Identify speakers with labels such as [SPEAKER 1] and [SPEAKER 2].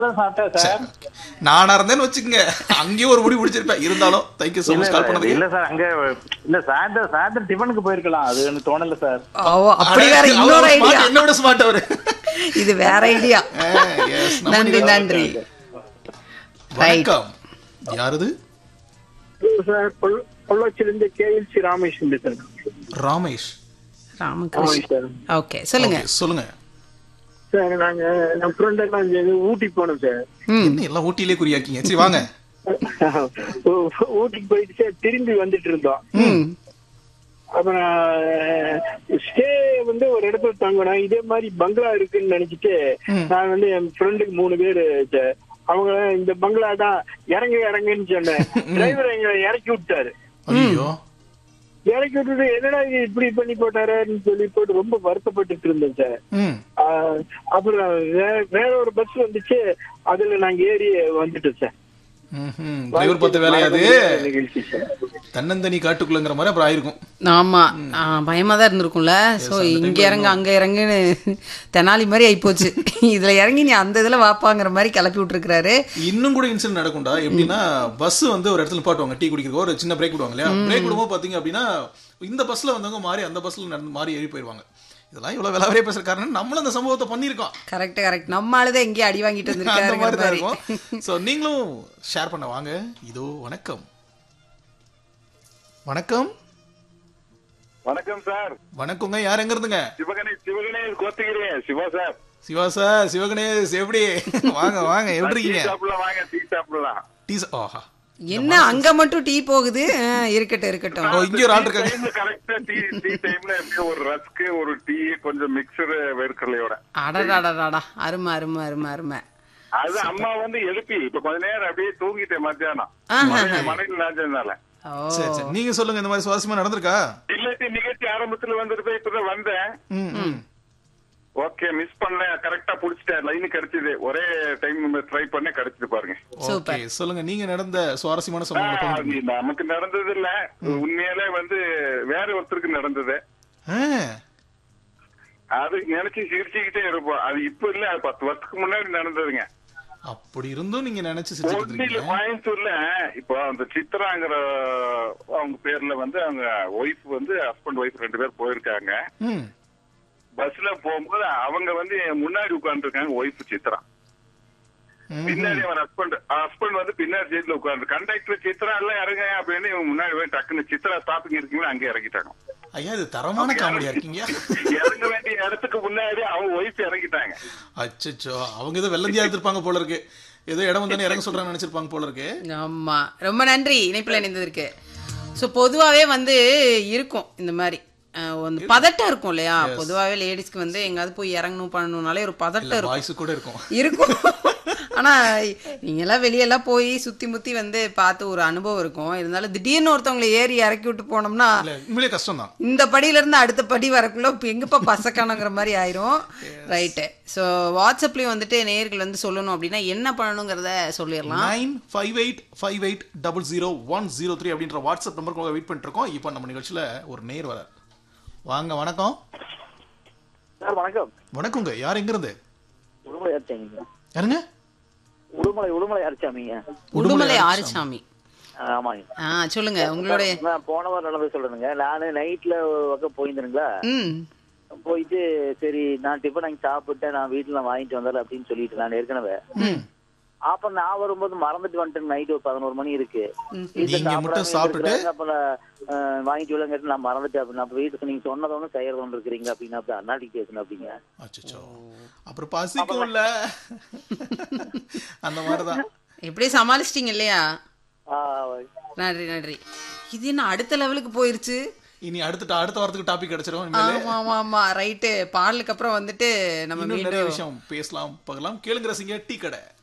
[SPEAKER 1] சாப்பிட்டேன் சார்
[SPEAKER 2] நானா இருந்தேன்னு வச்சுக்கோங்க அங்கேயும் ஒரு முடி பிடிச்சிருப்பேன் இருந்தாலும் தேங்க்யூ சோ
[SPEAKER 1] இல்ல
[SPEAKER 2] மச் கால்
[SPEAKER 1] சார்,
[SPEAKER 2] பண்ணதுக்கு
[SPEAKER 1] இல்ல சார் அங்க இல்ல சாயந்தரம் சாயந்தரம் டிஃபனுக்கு போயிருக்கலாம் அது எனக்கு தோணல சார்
[SPEAKER 3] ஓ அப்படி வேற
[SPEAKER 2] அட,
[SPEAKER 3] இன்னொரு
[SPEAKER 2] அவர் smart,
[SPEAKER 3] ஐடியா
[SPEAKER 2] என்னை விட ஸ்மார்ட் அவரு
[SPEAKER 3] இது வேற ஐடியா
[SPEAKER 2] Eh, yes, நம்ம
[SPEAKER 3] நன்றி
[SPEAKER 2] நிகழ்ச்சி-
[SPEAKER 3] நன்றி
[SPEAKER 2] வணக்கம் யாரது
[SPEAKER 4] சார் பொள்- பொள்ளாச்சியிலிருந்து கேஎல்சி ராமேஷ் பேசுறேன்
[SPEAKER 2] ராமேஷ்
[SPEAKER 3] ராமகிருஷ்ணன்
[SPEAKER 4] சார்
[SPEAKER 3] ஓகே சொல்லுங்க
[SPEAKER 2] Okay, சொல்லுங்க
[SPEAKER 4] சார் நாங்க நம்ம ஃப்ரெண்ட் எல்லாம் சேர்ந்து ஊட்டி போனோம் சார்
[SPEAKER 3] ம்
[SPEAKER 2] என்ன எல்லாம் ஊட்டியிலே குறியாக்கீங்க சரி வாங்க
[SPEAKER 4] ஊ- ஊட்டிக்கு போயிட்டு சார் திரும்பி வந்துட்டு இருந்தோம்
[SPEAKER 3] ம்
[SPEAKER 4] அப்புறம் ஸ்டே வந்து ஒரு இடத்துல தங்கணும் இதே மாதிரி பங்களா இருக்குன்னு நினைச்சிட்டு நான் வந்து என் ஃப்ரெண்டுக்கு மூணு பேரு சார் அவங்க இந்த பங்களா தான் இறங்க இறங்குன்னு சொன்னேன் டிரைவர் எங்களை இறக்கி விட்டாரு
[SPEAKER 2] ஐயோ
[SPEAKER 4] இறக்கி விட்டுட்டு என்னடா இது இப்படி பண்ணி போட்டாருன்னு சொல்லி போட்டு ரொம்ப வருத்தப்பட்டுட்டு இருந்தேன் சார்
[SPEAKER 2] ம்
[SPEAKER 4] ஆஹ் அப்புறம் வே- வேற ஒரு பஸ் வந்துச்சு அதுல நாங்க ஏறி வந்துட்டோம் சார்
[SPEAKER 2] ம்ஹும். டிரைவர் பார்த்த வேலையாது
[SPEAKER 4] நிகழ்ச்சி சார்
[SPEAKER 2] தன்னந்தனி காட்டுக்குள்ளங்கிற மாதிரி அப்புறம் ஆயிருக்கும்
[SPEAKER 3] ஆமா ஆ, பயமா தான் இருந்திருக்கும்ல சோ இங்க இறங்கு அங்க இறங்குன்னு தெனாலி மாதிரி ஆயிப்போச்சு இதுல இறங்கி நீ அந்த இதுல வாப்பாங்கிற மாதிரி கிளப்பி விட்டுருக்காரு
[SPEAKER 2] இன்னும் கூட இன்சிடென்ட் நடக்கும்டா எப்படின்னா பஸ் வந்து ஒரு இடத்துல பாட்டுவாங்க டீ குடிக்கிறதுக்கு ஒரு சின்ன பிரேக் விடுவாங்க இல்லையா பிரேக் விடும்போது பாத்தீங்க அப்படின்னா இந்த பஸ்ல வந்தவங்க மாறி அந்த பஸ்ல நடந்து மாறி ஏறி போயிருவாங்க இதெல்லாம் இவ்வளவு விளாவரே பேசுற காரணம் நம்மளும் அந்த சம்பவத்தை பண்ணியிருக்கோம்
[SPEAKER 3] கரெக்ட் கரெக்ட் நம்ம ஆளுதான் எங்கேயும் அடி வாங்கிட்டு
[SPEAKER 2] அந்த மாதிரி
[SPEAKER 3] வந்திருக்காரு
[SPEAKER 2] தான் இருக்கும் ஸோ நீங்களும் ஷேர் பண்ண வாங்க இதோ வணக்கம் வணக்கம்
[SPEAKER 5] வணக்கம் சார்
[SPEAKER 2] வணக்கங்க யார் எங்க இருந்துங்க
[SPEAKER 5] சிவகணே சிவகணே கோத்தகிரி சிவா சார்
[SPEAKER 2] சிவா சார் சிவகணேஷ் எப்படி வாங்க வாங்க எப்படி
[SPEAKER 5] டீ
[SPEAKER 2] இருக்கீங்க
[SPEAKER 5] சாப்பிடலாம் வாங்க டீ சாப்பிடலாம்
[SPEAKER 2] டீ சா- ஆஹா
[SPEAKER 3] என்ன அங்க மட்டும் டீ போகுது ஆ, இருக்கட்டும் இருக்கட்டும்
[SPEAKER 2] ஓ, இங்க ஒரு ஆள் இருக்காங்க
[SPEAKER 5] கரெக்டா டீ டீ டைம்ல எப்படியும் ஒரு ரஸ்க் ஒரு டீ கொஞ்சம் மிக்சர் வேர்க்கடலையோட
[SPEAKER 3] அடடாடடாடா அருமை அருமை அருமை அருமை
[SPEAKER 5] அது அம்மா வந்து எழுப்பி இப்ப கொஞ்ச நேரம் அப்படியே தூங்கிட்டேன் மத்தியானம்
[SPEAKER 3] ஆஹா.
[SPEAKER 5] மனையில் நாஞ்சதுனால
[SPEAKER 3] ஓ
[SPEAKER 2] சரி சரி நீங்க சொல்லுங்க இந்த மாதிரி சுவாரஸ்யமா நடந்திருக்கா
[SPEAKER 5] இல்லாட்டி நிகழ்ச்சி ஆரம்பத்துல வந்துட்டு இப்பதான் வந்தேன்
[SPEAKER 2] ம், ம்.
[SPEAKER 5] ஓகே மிஸ் பண்ணல கரெக்டா புடிச்சிட்டேன் லைன் கிடைச்சது ஒரே டைம் ட்ரை பண்ண கிடைச்சது பாருங்க
[SPEAKER 2] ஓகே சொல்லுங்க நீங்க நடந்த சுவாரஸ்யமான
[SPEAKER 5] ஆ,
[SPEAKER 2] சம்பவங்களை
[SPEAKER 5] அது
[SPEAKER 2] பகிர்ந்துக்கங்க.
[SPEAKER 5] நமக்கு நடந்தது இல்ல உண்மையிலே வந்து வேற ஒருத்தருக்கு நடந்தது
[SPEAKER 2] ஆ,
[SPEAKER 5] அது நினைச்சு சிரிச்சுக்கிட்டே இருப்போம் அது இப்ப இல்ல அது பத்து வருஷத்துக்கு முன்னாடி நடந்ததுங்க
[SPEAKER 2] அப்படி இருந்தும் நீங்க நினைச்சு சிரிச்சிட்டு
[SPEAKER 5] ஒன்றில
[SPEAKER 2] இருக்கீங்க
[SPEAKER 5] கோயம்புத்தூர்ல இப்போ அந்த சித்ராங்கிற அவங்க பேர்ல வந்து அவங்க ஒய்ஃப் வந்து ஹஸ்பண்ட் ஒய்ஃப் ரெண்டு பேர் போயிருக்காங்க
[SPEAKER 2] ம்
[SPEAKER 5] பஸ்ல போகும்போது அவங்க வந்து என் முன்னாடி உட்கார்ந்துருக்காங்க ஒய்ஃப் சித்ரா
[SPEAKER 2] ம்.
[SPEAKER 5] பின்னாடி அவன் ஹஸ்பண்ட் ஹஸ்பண்ட் வந்து பின்னாடி சீட்ல உட்கார்ந்து கண்டக்டர் சித்ரா எல்லாம் இறங்க அப்படின்னு இவங்க முன்னாடி போய் டக்குன்னு சித்ரா ஸ்டாப்பிங் இருக்கீங்களா அங்கே இறங்கிட்டாங்க
[SPEAKER 2] ஐயா இது தரமான காமெடியா இருக்கீங்க
[SPEAKER 5] இறங்க வேண்டிய இடத்துக்கு முன்னாடி அவங்க ஒய்ஃப் இறங்கிட்டாங்க
[SPEAKER 2] அச்சச்சோ அவங்க ஏதோ வெள்ளந்தியா இருந்திருப்பாங்க போல இருக்கு ஏதோ இடம் வந்தானே இறங்க சொல்றாங்க நினைச்சிருப்பாங்க போல இருக்கு
[SPEAKER 3] ஆமா ரொம்ப நன்றி இணைப்பில் இணைந்ததற்கு ஸோ பொதுவாகவே வந்து இருக்கும் இந்த மாதிரி அஹ், ஒரு பதட்டம் இருக்கும் இல்லையா பொதுவாகவே லேடிஸ்க்கு வந்து எங்காவது போய் இறங்கணும் பண்ணணும்னாலே ஒரு பதட்டம் இருக்கும்
[SPEAKER 2] வாய்ஸ் கூட இருக்கும்
[SPEAKER 3] இருக்கும் ஆனா நீங்கெல்லாம் வெளியெல்லாம் போய் சுத்தி முத்தி வந்து பார்த்து ஒரு அனுபவம் இருக்கும் இருந்தாலும் திடீர்னு ஒருத்தவங்களை ஏறி இறக்கி விட்டு போனோம்னா
[SPEAKER 2] இல்ல உண்மையிலே கஷ்டம் தான்
[SPEAKER 3] இந்த படியில இருந்து அடுத்த படி வரக்குள்ள இப்ப எங்கப்பா பசக்கானங்கிற மாதிரி ஆயிரும் ரைட்டு ஸோ வாட்ஸ்அப்லயும் வந்துட்டு நேர்கள் வந்து சொல்லணும் அப்படின்னா என்ன பண்ணணுங்கிறத சொல்லிடலாம்
[SPEAKER 2] nine five eight five eight double zero one zero three அப்படின்ற வாட்ஸ்அப் நம்பருக்கு வெயிட் பண்ணிட்டு இருக்கோம் இப்போ நம்ம நிகழ்ச்சியில ஒரு நேர் வர வாங்க வணக்கம்
[SPEAKER 6] சார் வணக்கம்
[SPEAKER 2] வணக்கங்க யார் எங்க இருந்து
[SPEAKER 6] உடுமலை அரிசாமிங்க
[SPEAKER 2] யாருங்க
[SPEAKER 6] உடுமலை உடுமலை அரிசாமிங்க
[SPEAKER 3] உடுமலை ஆறுசாமி
[SPEAKER 6] ஆமாங்க
[SPEAKER 3] ஆ சொல்லுங்க உங்களுடைய
[SPEAKER 6] நான் போன வாரம் நடந்தது சொல்றேனுங்க நானு நைட்ல ஒரு பக்கம் போயிருந்தேனுங்களா
[SPEAKER 3] ம்
[SPEAKER 6] போயிட்டு சரி நான் டிஃபன் அங்கே சாப்பிட்டேன் நான் வீட்டுல வாங்கிட்டு வந்தால அப்படின்னு சொல்லிட்டு நான் ஏற்கனவே அப்ப நான் வரும்போது மறந்துட்டு வந்துட்டேன் நைட் ஒரு பதினோரு மணி இருக்கு வீட்டுல
[SPEAKER 2] நீங்க மட்டும்
[SPEAKER 6] சாப்பிடாம
[SPEAKER 2] சாப்பிட்டுட்டு?
[SPEAKER 6] இருக்கிறாங்க. அப்ப நான், அஹ், வாங்கிட்டு விலங்கிட்டு நான் மறந்துட்டேன் அப்படின்னு அப்ப வீட்டுக்கு நீங்க சொன்னது ஒண்ணு செய்யறது ஒன்று இருக்கிறீங்க அப்படின்னு அப்ப அண்ணாடி பேசணும் அப்படிங்க
[SPEAKER 2] அச்சச்சோ அப்புறம் பசிக்கும்ல அந்த மாதிரிதான்
[SPEAKER 3] எப்படி சமாளிச்சிட்டீங்க இல்லையா
[SPEAKER 6] ஆஹ்,
[SPEAKER 3] நன்றி நன்றி இது என்ன அடுத்த லெவலுக்கு போயிருச்சு
[SPEAKER 2] இனி அடுத்த அடுத்த வாரத்துக்கு டாபிக் கிடைச்சிரும் இனிமேலு.
[SPEAKER 3] ஆமா ஆமா ஆமா ரைட்டு பாடலுக்கு அப்புறம் வந்துட்டு நம்ம
[SPEAKER 2] இன்னும் நிறைய
[SPEAKER 3] மீண்டும்
[SPEAKER 2] விஷயம் பேசலாம் பார்க்கலாம் கேளுங்க ரசிங்க டீ கடை